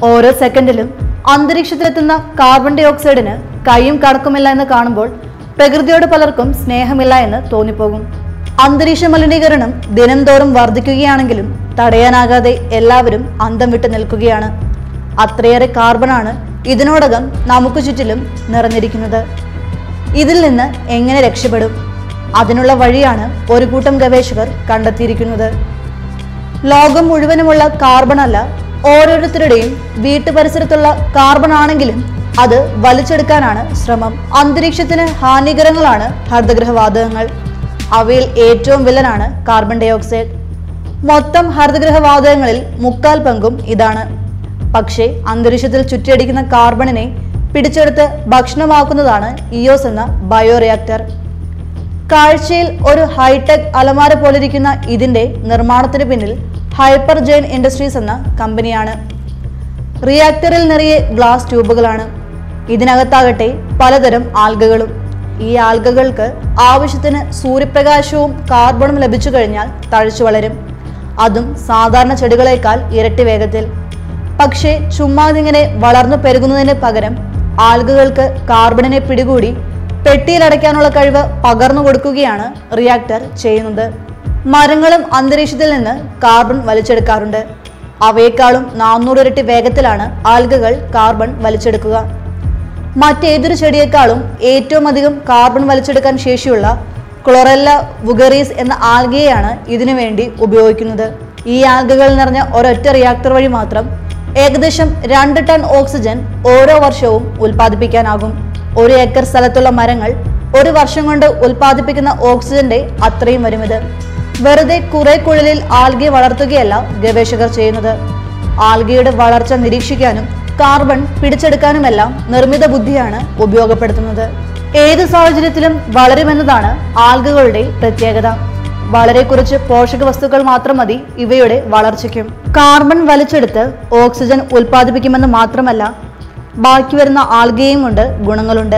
ഓരോ സെക്കൻഡിലും അന്തരീക്ഷത്തിലെത്തുന്ന carbon dye ഓക്സൈഡിന് കൈയും കണക്കുമില്ല എന്ന് കാണുമ്പോൾ പ്രകൃതിയോട് പലർക്കും സ്നേഹമില്ല എന്ന് തോന്നിപ്പോകും അന്തരീക്ഷ മലിനീകരണം ദിനം തോറും വർദ്ധിക്കുകയാണെങ്കിലും തടയാനാകാതെ എല്ലാവരും അന്തം വിട്ട് നിൽക്കുകയാണ് അത്രയേറെ കാർബണാണ് ഇതിനോടകം നമുക്ക് ചുറ്റിലും നിറഞ്ഞിരിക്കുന്നത് ഇതിൽ നിന്ന് എങ്ങനെ രക്ഷപ്പെടും അതിനുള്ള വഴിയാണ് ഒരു കൂട്ടം ഗവേഷകർ കണ്ടെത്തിയിരിക്കുന്നത് ലോകം മുഴുവനുമുള്ള കാർബൺ അല്ല ഓരോരുത്തരുടെയും വീട്ടുപരിസരത്തുള്ള കാർബൺ ആണെങ്കിലും അത് വലിച്ചെടുക്കാനാണ് ശ്രമം അന്തരീക്ഷത്തിന് ഹാനികരങ്ങളാണ് ഹരിതഗൃഹവാതകങ്ങൾ അവയിൽ ഏറ്റവും വില്ലനാണ് കാർബൺ ഡൈ ഓക്സൈഡ് മൊത്തം ഹരിതഗൃഹവാതകങ്ങളിൽ മുക്കാൽ പങ്കും ഇതാണ് പക്ഷേ അന്തരീക്ഷത്തിൽ ചുറ്റിയടിക്കുന്ന കാർബണിനെ പിടിച്ചെടുത്ത് ഭക്ഷണമാക്കുന്നതാണ് ഇയോസ് എന്ന ബയോറിയാക്ടർ കാഴ്ചയിൽ ഒരു ഹൈടെക് അലമാര പോലിരിക്കുന്ന ഇതിന്റെ നിർമ്മാണത്തിന് പിന്നിൽ ഹൈപ്പർ ജെയിൻ ഇൻഡസ്ട്രീസ് എന്ന കമ്പനിയാണ് റിയാക്ടറിൽ നിറയെ ഗ്ലാസ് ട്യൂബുകളാണ് ഇതിനകത്താകട്ടെ പലതരം ആൽഗകളും ഈ ആൽഗകൾക്ക് ആവശ്യത്തിന് സൂര്യപ്രകാശവും കാർബണും ലഭിച്ചു കഴിഞ്ഞാൽ തഴച്ചു വളരും അതും സാധാരണ ചെടികളേക്കാൾ ഇരട്ടി വേഗത്തിൽ പക്ഷേ ചുമ്മാതിങ്ങനെ വളർന്നു പെരുകുന്നതിന് പകരം ആൽഗകൾക്ക് കാർബണിനെ പിടികൂടി പെട്ടിയിലടയ്ക്കാനുള്ള കഴിവ് പകർന്നു കൊടുക്കുകയാണ് റിയാക്ടർ ചെയ്യുന്നത് മരങ്ങളും അന്തരീക്ഷത്തിൽ നിന്ന് കാർബൺ വലിച്ചെടുക്കാറുണ്ട് അവയെക്കാളും നാനൂറ് ഇരട്ടി വേഗത്തിലാണ് ആൽഗകൾ കാർബൺ വലിച്ചെടുക്കുക മറ്റേതൊരു ചെടിയേക്കാളും ഏറ്റവും അധികം കാർബൺ വലിച്ചെടുക്കാൻ ശേഷിയുള്ള ക്ലോറല്ല വുഗറീസ് എന്ന ആൽഗയെയാണ് ഇതിനു വേണ്ടി ഉപയോഗിക്കുന്നത് ഈ ആൽഗകൾ നിറഞ്ഞ ഒരൊറ്റ റിയാക്ടർ വഴി മാത്രം ഏകദേശം രണ്ട് ടൺ ഓക്സിജൻ ഓരോ വർഷവും ഉൽപ്പാദിപ്പിക്കാനാകും ഒരു ഏക്കർ സ്ഥലത്തുള്ള മരങ്ങൾ ഒരു വർഷം കൊണ്ട് ഉൽപ്പാദിപ്പിക്കുന്ന ഓക്സിജന്റെ അത്രയും വരും ഇത് വെറുതെ കുറെ കുഴലിൽ ആൽഗയെ വളർത്തുകയല്ല ഗവേഷകർ ചെയ്യുന്നത് ആൽഗയുടെ വളർച്ച നിരീക്ഷിക്കാനും കാർബൺ പിടിച്ചെടുക്കാനുമെല്ലാം നിർമ്മിത ബുദ്ധിയാണ് ഉപയോഗപ്പെടുത്തുന്നത് ഏത് സാഹചര്യത്തിലും വളരുമെന്നതാണ് ആൽഗകളുടെ പ്രത്യേകത വളരെ കുറച്ച് പോഷക വസ്തുക്കൾ മാത്രം മതി ഇവയുടെ വളർച്ചയ്ക്കും കാർബൺ വലിച്ചെടുത്ത് ഓക്സിജൻ ഉൽപ്പാദിപ്പിക്കുമെന്ന് മാത്രമല്ല ബാക്കി വരുന്ന ആൽഗയും കൊണ്ട് ഗുണങ്ങളുണ്ട്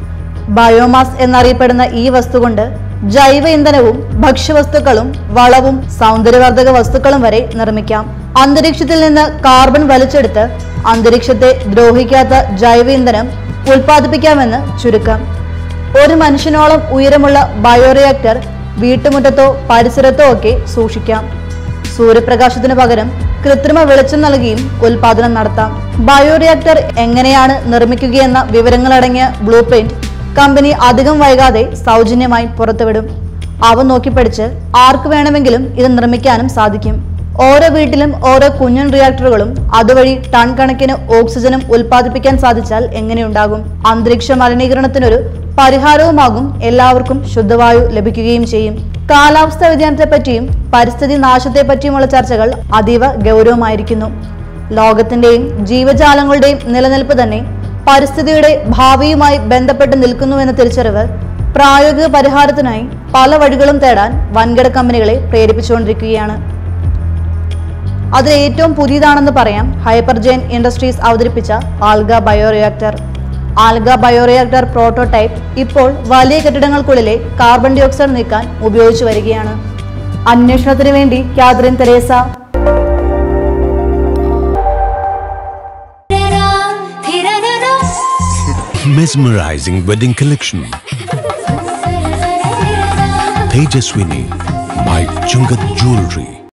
ബയോമാസ് എന്നറിയപ്പെടുന്ന ഈ വസ്തു കൊണ്ട് ജൈവ ഇന്ധനവും ഭക്ഷ്യവസ്തുക്കളും വളവും സൗന്ദര്യവർദ്ധക വസ്തുക്കളും വരെ നിർമ്മിക്കാം അന്തരീക്ഷത്തിൽ നിന്ന് കാർബൺ വലിച്ചെടുത്ത് അന്തരീക്ഷത്തെ ദ്രോഹിക്കാത്ത ജൈവ ഇന്ധനം ഉൽപ്പാദിപ്പിക്കാമെന്ന് ചുരുക്കം ഒരു മനുഷ്യനോളം ഉയരമുള്ള ബയോറിയാക്ടർ വീട്ടുമുറ്റത്തോ പരിസരത്തോ ഒക്കെ സൂക്ഷിക്കാം സൂര്യപ്രകാശത്തിന് പകരം കൃത്രിമ വെളിച്ചം നൽകിയും ഉൽപാദനം നടത്താം ബയോറിയാക്ടർ എങ്ങനെയാണ് നിർമ്മിക്കുകയെന്ന വിവരങ്ങളടങ്ങിയ ബ്ലൂ പ്രിന്റ് കമ്പനി അധികം വൈകാതെ സൗജന്യമായി പുറത്തുവിടും അവ നോക്കി പഠിച്ച് ആർക്ക് വേണമെങ്കിലും ഇത് നിർമ്മിക്കാനും സാധിക്കും ഓരോ വീട്ടിലും ഓരോ കുഞ്ഞൻ റിയാക്ടറുകളും അതുവഴി ടൺ കണക്കിന് ഓക്സിജനും ഉൽപ്പാദിപ്പിക്കാൻ സാധിച്ചാൽ എങ്ങനെയുണ്ടാകും അന്തരീക്ഷ മലിനീകരണത്തിനൊരു പരിഹാരവുമാകും എല്ലാവർക്കും ശുദ്ധവായു ലഭിക്കുകയും ചെയ്യും കാലാവസ്ഥാ വ്യതിയാനത്തെ പറ്റിയും പരിസ്ഥിതി നാശത്തെ പറ്റിയുമുള്ള ചർച്ചകൾ അതീവ ഗൗരവമായിരിക്കുന്നു ലോകത്തിന്റെയും ജീവജാലങ്ങളുടെയും നിലനിൽപ്പ് തന്നെ പരിസ്ഥിതിയുടെ ഭാവിയുമായി ബന്ധപ്പെട്ട് നിൽക്കുന്നുവെന്ന തിരിച്ചറിവ് പ്രായോഗിക പരിഹാരത്തിനായി പല വഴികളും തേടാൻ വൻകിട കമ്പനികളെ പ്രേരിപ്പിച്ചുകൊണ്ടിരിക്കുകയാണ് അതിൽ ഏറ്റവും പുതിയതാണെന്ന് പറയാം ഹൈപ്പർജെൻ ഇൻഡസ്ട്രീസ് അവതരിപ്പിച്ച alga bioreactor alga bioreactor prototype ഇപ്പോൾ വലിയ കെട്ടിടങ്ങൾക്കുള്ളിലെ കാർബൺ ഡൈ ഓക്സൈഡ് നീക്കാൻ ഉപയോഗിച്ചു വരികയാണ് അന്വേഷണത്തിന് വേണ്ടി Catherine Tresa Mesmerizing wedding collection. Tejaswini by Chungat Jewelry.